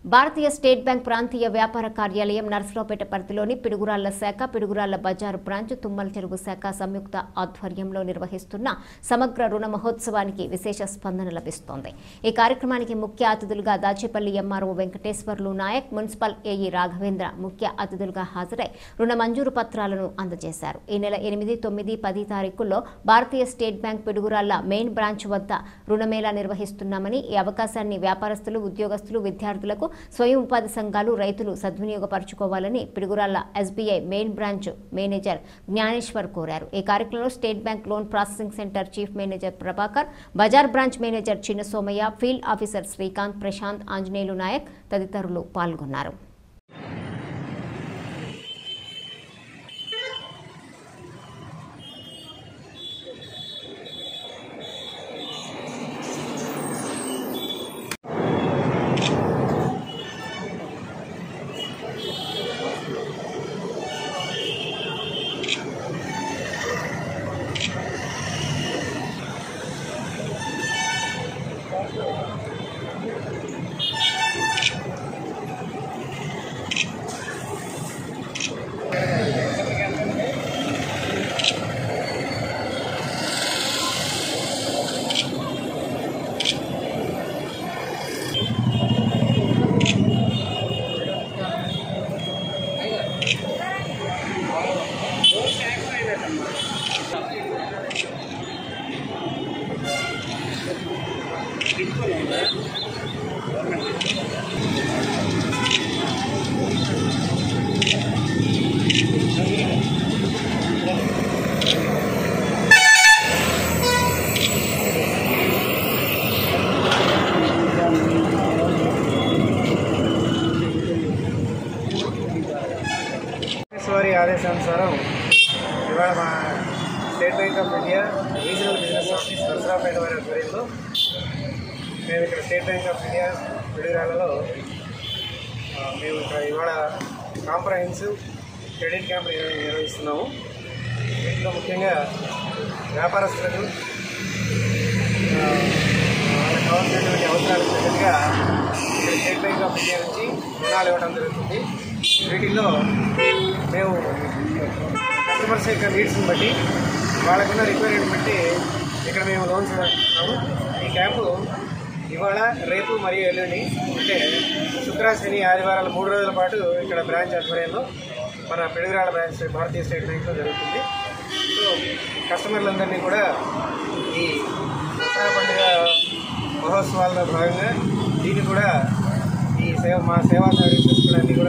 భారతీయ state bank ప్రాంతీయ వ్యాపార కార్యాలయం నర్సరావుపేట పరిధిలోని పిడుగురాళ్ల శాఖ పిడుగురాళ్ల బజారు బ్రాంచ్ తుమ్మల చెరువు శాఖ సంయుక్త ఆధ్వర్యంలో నిర్వహిస్తున్న సమగ్ర రుణ మహోత్సవానికి విశేష స్పందన లభిస్తోంది ఈ కార్యక్రమానికి ముఖ్య అతిథులుగా Dachepalli MRO Venkateswarlu Naik municipal AE Raghavendra ముఖ్య అతిథులుగా హాజరై రుణ మంజూరు పత్రాలను అందజేశారు ఈ నెల ఎనిమిది తొమ్మిది పది తారీఖుల్లో భారతీయ state bank Piduguralla main branch వద్ద రుణమేళా నిర్వహిస్తున్నామని ఈ అవకాశాన్ని వ్యాపారస్తులు ఉద్యోగస్తులు విద్యార్థులకు స్వయం ఉపాధి సంఘాలు రైతులు సద్వినియోగపరచుకోవాలని Piduguralla SBI main branch manager Gnaneshwar కోరారు ఈ కార్యక్రమంలో state bank loan processing centre chief manager Prabhakar బజార్ branch manager Chinna Somaiah field officer Srikanth Prashanth Anjaneyulu Naik తదితరులు పాల్గొన్నారు వారి ఆదేశానుసారం ఇవాళ మా state bank of India regional business office Narasaraopet వారి ఆధ్వర్యంలో మేము ఇక్కడ స్టేట్ బ్యాంక్ ఆఫ్ ఇండియా విడుదలలో మేము ఇక్కడ ఇవాళ కాంప్రహెన్సివ్ క్రెడిట్ క్యాంప్ నిర్వ- నిర్వహిస్తున్నాము వీటిలో ముఖ్యంగా వ్యాపారస్తులకు ఆ, వాళ్ళకి కావాల్సినటువంటి అవసరాలకు తగ్గట్టుగా ఇక్కడ స్టేట్ బ్యాంక్ ఆఫ్ ఇండియా నుంచి రుణాలు ఇవ్వడం జరుగుతుంది వీటిల్లో మేము కస్టమర్స్ యొక్క నీడ్స్ని బట్టి వాళ్ళకున్న రిక్వైర్మెంట్ బట్టి ఇక్కడ మేము లోన్స్ ఇస్తున్నాము ఈ క్యాంపు ఇవాళ రేపు మరియు ఎల్లుండి అంటే శుక్ర శని ఆదివారాలు మూడు రోజుల పాటు ఇక్కడ బ్రాంచ్ ఆధ్వర్యంలో మన పిడుగురాళ్ళ బ్రాంచ్ భారతీయ స్టేట్ బ్యాంక్లో జరుగుతుంది సో కస్టమర్లందరినీ కూడా ఈ దసరా పండుగ మహోత్సవాల్లో భాగంగా దీన్ని కూడా ఈ సేవ మా సేవా సర్వీసెస్ కూడా అన్నీ కూడా